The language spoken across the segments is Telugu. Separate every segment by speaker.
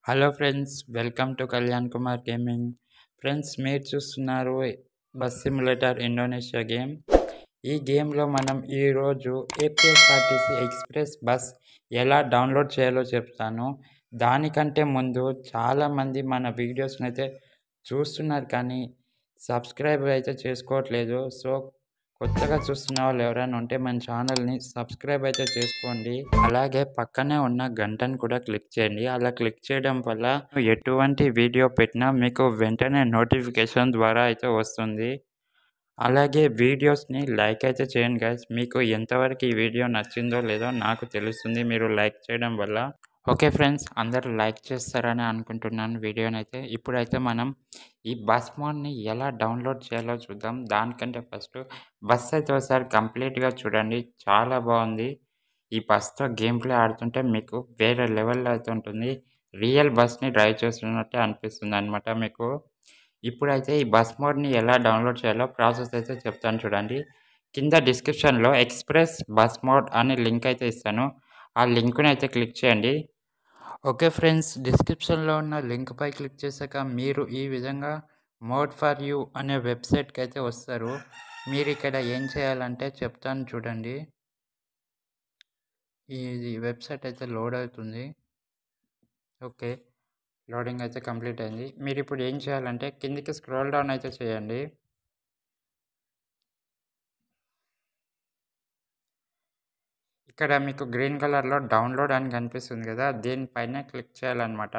Speaker 1: Hello friends welcome to Kalyan Kumar gaming friends మీరు చూస్తున్నారు బస్ సిమ్యులేటర్ ఇండోనేషియా గేమ్ ఈ గేమ్లో మనం ఈరోజు ఏపీఎస్ఆర్టీసీ ఎక్స్ప్రెస్ బస్ ఎలా డౌన్లోడ్ చేయాలో చెప్తాను దానికంటే ముందు చాలామంది మన వీడియోస్ని అయితే చూస్తున్నారు కానీ సబ్స్క్రైబ్ అయితే చేసుకోవట్లేదు సో కొత్తగా చూస్తున్న వాళ్ళు ఎవరైనా ఉంటే మన ఛానల్ని సబ్స్క్రైబ్ అయితే చేసుకోండి అలాగే పక్కనే ఉన్న గంటను కూడా క్లిక్ చేయండి అలా క్లిక్ చేయడం వల్ల ఎటువంటి వీడియో పెట్టినా మీకు వెంటనే నోటిఫికేషన్ ద్వారా అయితే వస్తుంది అలాగే వీడియోస్ని లైక్ అయితే చేయండి గైస్ మీకు ఎంతవరకు ఈ వీడియో నచ్చిందో లేదో నాకు తెలుస్తుంది మీరు లైక్ చేయడం వల్ల ఓకే ఫ్రెండ్స్ అందరూ లైక్ చేస్తారని అనుకుంటున్నాను వీడియోని అయితే ఇప్పుడైతే మనం ఈ బస్ మోడ్ని ఎలా డౌన్లోడ్ చేయాలో చూద్దాం దానికంటే ఫస్ట్ బస్ అయితే ఒకసారి కంప్లీట్గా చూడండి చాలా బాగుంది ఈ బస్తో గేమ్ ప్లే ఆడుతుంటే మీకు వేరే లెవెల్లో అయితే ఉంటుంది రియల్ బస్ని డ్రైవ్ చేస్తున్నట్టే అనిపిస్తుంది అనమాట మీకు ఇప్పుడైతే ఈ బస్ మోడ్ని ఎలా డౌన్లోడ్ చేయాలో ప్రాసెస్ అయితే చెప్తాను చూడండి కింద డిస్క్రిప్షన్లో ఎక్స్ప్రెస్ బస్ మోడ్ అనే లింక్ అయితే ఇస్తాను ఆ లింక్ని అయితే క్లిక్ చేయండి ఓకే ఫ్రెండ్స్ డిస్క్రిప్షన్లో ఉన్న లింక్పై క్లిక్ చేశాక మీరు ఈ విధంగా మోడ్ ఫర్ యూ అనే వెబ్సైట్కి అయితే వస్తారు మీరు ఇక్కడ ఏం చేయాలంటే చెప్తాను చూడండి ఇది వెబ్సైట్ అయితే లోడ్ అవుతుంది ఓకే లోడింగ్ అయితే కంప్లీట్ అయింది మీరు ఇప్పుడు ఏం చేయాలంటే కిందికి స్క్రోల్ డౌన్ అయితే చేయండి ఇక్కడ మీకు గ్రీన్ కలర్లో డౌన్లోడ్ అని కనిపిస్తుంది కదా దీనిపైన క్లిక్ చేయాలన్నమాట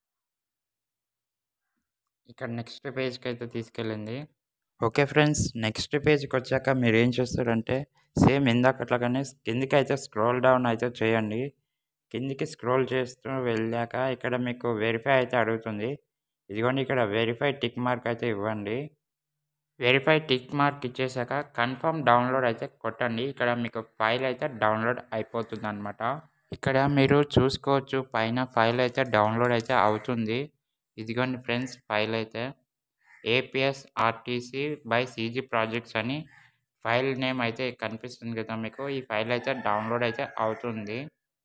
Speaker 1: ఇక్కడ నెక్స్ట్ పేజ్కి అయితే తీసుకెళ్ళింది ఓకే ఫ్రెండ్స్ నెక్స్ట్ పేజ్కి వచ్చాక మీరు ఏం చేస్తారంటే సేమ్ ఇందాకట్లాగానే కిందికి అయితే స్క్రోల్ డౌన్ అయితే చేయండి కిందికి స్క్రోల్ చేస్తూ వెళ్ళాక ఇక్కడ మీకు వెరిఫై అయితే అడుగుతుంది ఇదిగోండి ఇక్కడ వెరిఫై టిక్ మార్క్ అయితే ఇవ్వండి వెరిఫై టిక్ మార్క్ ఇచ్చేసాక కన్ఫర్మ్ డౌన్లోడ్ అయితే కొట్టండి ఇక్కడ మీకు ఫైల్ అయితే డౌన్లోడ్ అయిపోతుంది అనమాట ఇక్కడ మీరు చూసుకోవచ్చు పైన ఫైల్ అయితే డౌన్లోడ్ అయితే అవుతుంది ఇదిగోండి ఫ్రెండ్స్ ఫైల్ అయితే APS RTC by CG projects అని ఫైల్ నేమ్ అయితే కనిపిస్తుంది కదా మీకు ఈ ఫైల్ అయితే డౌన్లోడ్ అయితే అవుతుంది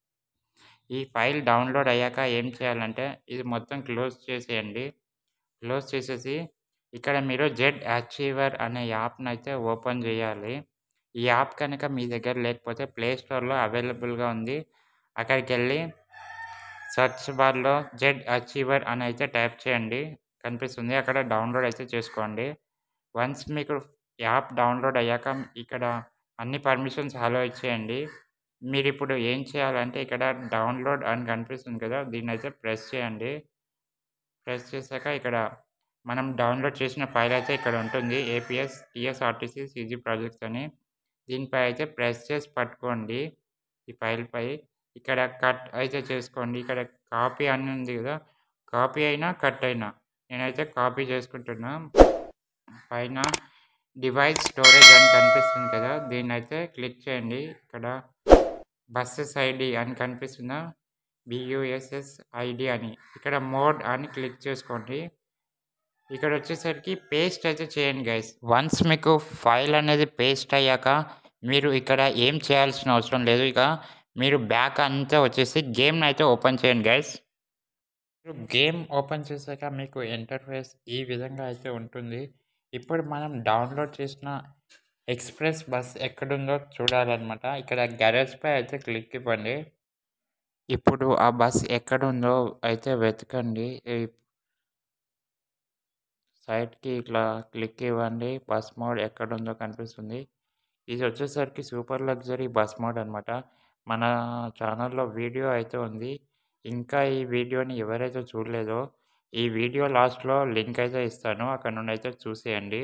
Speaker 1: ఈ ఫైల్ డౌన్లోడ్ అయ్యాక ఏం చేయాలంటే ఇది మొత్తం క్లోజ్ చేసేయండి క్లోజ్ చేసేసి ఇక్కడ మీరు జెడ్ అచీవర్ అనే యాప్ని అయితే ఓపెన్ చేయాలి ఈ యాప్ కనుక మీ దగ్గర లేకపోతే ప్లే స్టోర్లో అవైలబుల్గా ఉంది అక్కడికి వెళ్ళి సెర్చ్ బార్లో జెడ్ అచీవర్ అని అయితే టైప్ చేయండి కనిపిస్తుంది అక్కడ డౌన్లోడ్ అయితే చేసుకోండి వన్స్ మీకు యాప్ డౌన్లోడ్ అయ్యాక ఇక్కడ అన్ని పర్మిషన్స్ హలో ఇచ్చేయండి మీరు ఇప్పుడు ఏం చేయాలంటే ఇక్కడ డౌన్లోడ్ అని కనిపిస్తుంది కదా దీన్ని అయితే ప్రెస్ చేయండి ప్రెస్ చేశాక ఇక్కడ మనం డౌన్లోడ్ చేసిన ఫైల్ అయితే ఇక్కడ ఉంటుంది ఏపీఎస్ టీఎస్ఆర్టీసీ సీజీ ప్రాజెక్ట్స్ అని దీనిపై అయితే ప్రెస్ చేసి పట్టుకోండి ఈ ఫైల్పై ఇక్కడ కట్ అయితే చేసుకోండి ఇక్కడ కాపీ అని ఉంది కదా కాపీ అయినా కట్ అయినా నేనైతే కాపీ చేసుకుంటున్నా పైన డివైస్ స్టోరేజ్ అని కనిపిస్తుంది కదా దీన్ని అయితే క్లిక్ చేయండి ఇక్కడ బస్సెస్ ఐడి అని కనిపిస్తుందా బియూఎస్ఎస్ ఐడి అని ఇక్కడ మోడ్ అని క్లిక్ చేసుకోండి ఇక్కడ వచ్చేసరికి పేస్ట్ అయితే చేయండి గైస్ వన్స్ మీకు ఫైల్ అనేది పేస్ట్ అయ్యాక మీరు ఇక్కడ ఏం చేయాల్సిన అవసరం లేదు ఇక మీరు బ్యాక్ అంతా వచ్చేసి గేమ్ని అయితే ఓపెన్ చేయండి గైస్ మీరు గేమ్ ఓపెన్ చేశాక మీకు ఇంటర్ఫేస్ ఈ విధంగా అయితే ఉంటుంది ఇప్పుడు మనం డౌన్లోడ్ చేసిన ఎక్స్ప్రెస్ బస్ ఎక్కడుందో చూడాలన్నమాట ఇక్కడ గ్యారేజ్పై అయితే క్లిక్ ఇవ్వండి ఇప్పుడు ఆ బస్ ఎక్కడుందో అయితే వెతకండి సైట్కి ఇట్లా క్లిక్ ఇవ్వండి బస్ మోడ్ ఎక్కడుందో కనిపిస్తుంది ఇది వచ్చేసరికి సూపర్ లగ్జరీ బస్ మోడ్ అనమాట మన ఛానల్లో వీడియో అయితే ఉంది ఇంకా ఈ వీడియోని ఎవరైతే చూడలేదో ఈ వీడియో లాస్ట్లో లింక్ అయితే ఇస్తాను అక్కడ నుండి అయితే చూసేయండి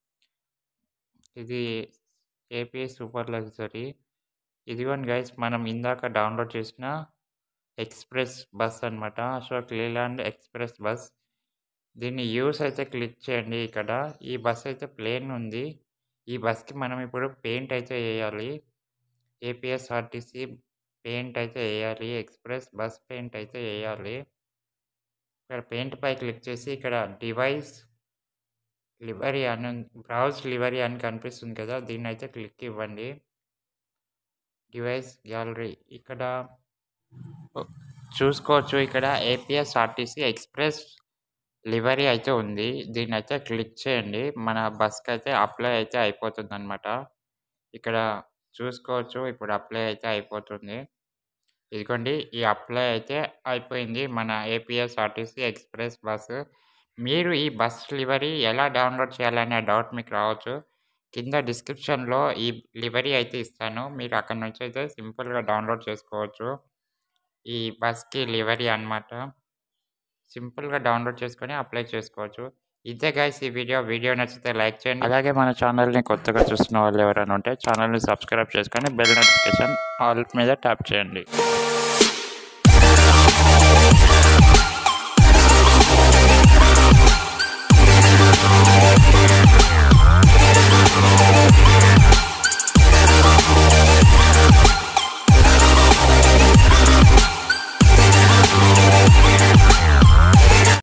Speaker 1: ఇది ఏపీ సూపర్ లగ్జరీ ఇదిగోండి గైస్ మనం ఇందాక డౌన్లోడ్ చేసిన ఎక్స్ప్రెస్ బస్ అనమాట అశోక్ లేలాండ్ ఎక్స్ప్రెస్ బస్ దీన్ని యూస్ అయితే క్లిక్ చేయండి ఇక్కడ ఈ బస్ అయితే ప్లేన్ ఉంది ఈ బస్కి మనం ఇప్పుడు పెయింట్ అయితే వేయాలి ఏపీఎస్ఆర్టీసీ పెయింట్ అయితే వేయాలి ఎక్స్ప్రెస్ బస్ పెయింట్ అయితే వేయాలి ఇక్కడ పెయింట్ పై క్లిక్ చేసి ఇక్కడ డివైస్ లివరీ అని బ్రౌజ్ లివరీ అని కనిపిస్తుంది కదా దీన్ని అయితే క్లిక్ ఇవ్వండి డివైస్ గ్యాలరీ ఇక్కడ చూసుకోవచ్చు ఇక్కడ ఏపీఎస్ఆర్టీసీ ఎక్స్‌ప్రెస్ లివరీ అయితే ఉంది. దీన్నయితే క్లిక్ చేయండి. మన బస్‌కయితే అప్లై అయితే అయిపోతుందనమాట. ఇక్కడ చూసుకోవచ్చు ఇప్పుడు అప్లై అయితే అయిపోతుంది. ఇదిగోండి ఈ అప్లై అయితే అయిపోయింది. మన ఏపీఎస్ఆర్టీసీ ఎక్స్‌ప్రెస్ బస్సు. మీరు ఈ బస్ లివరీ ఎలా డౌన్‌లోడ్ చేయాలనే డౌట్ మీకు రావచ్చు. కింద డిస్క్రిప్షన్‌లో ఈ లివరీ అయితే ఇస్తాను. మీరు అక్కడి నుంచి అయితే సింపుల్‌గా డౌన్‌లోడ్ చేసుకోవచ్చు. ఈ బస్‌కి లివరీ అనమాట. సింపుల్‌గా డౌన్‌లోడ్ చేసుకొని అప్లై చేసుకోవచ్చు. ఇదే గైస్ ఈ వీడియో. వీడియో నచ్చితే లైక్ చేయండి. అలాగే మన ఛానల్‌ని కొత్తగా చూస్తున్న వాళ్ళు ఎవరైనా ఉంటే ఛానల్‌ని సబ్స్క్రైబ్ చేసుకొని బెల్ నోటిఫికేషన్ ఆల్ మీద ట్యాప్ చేయండి.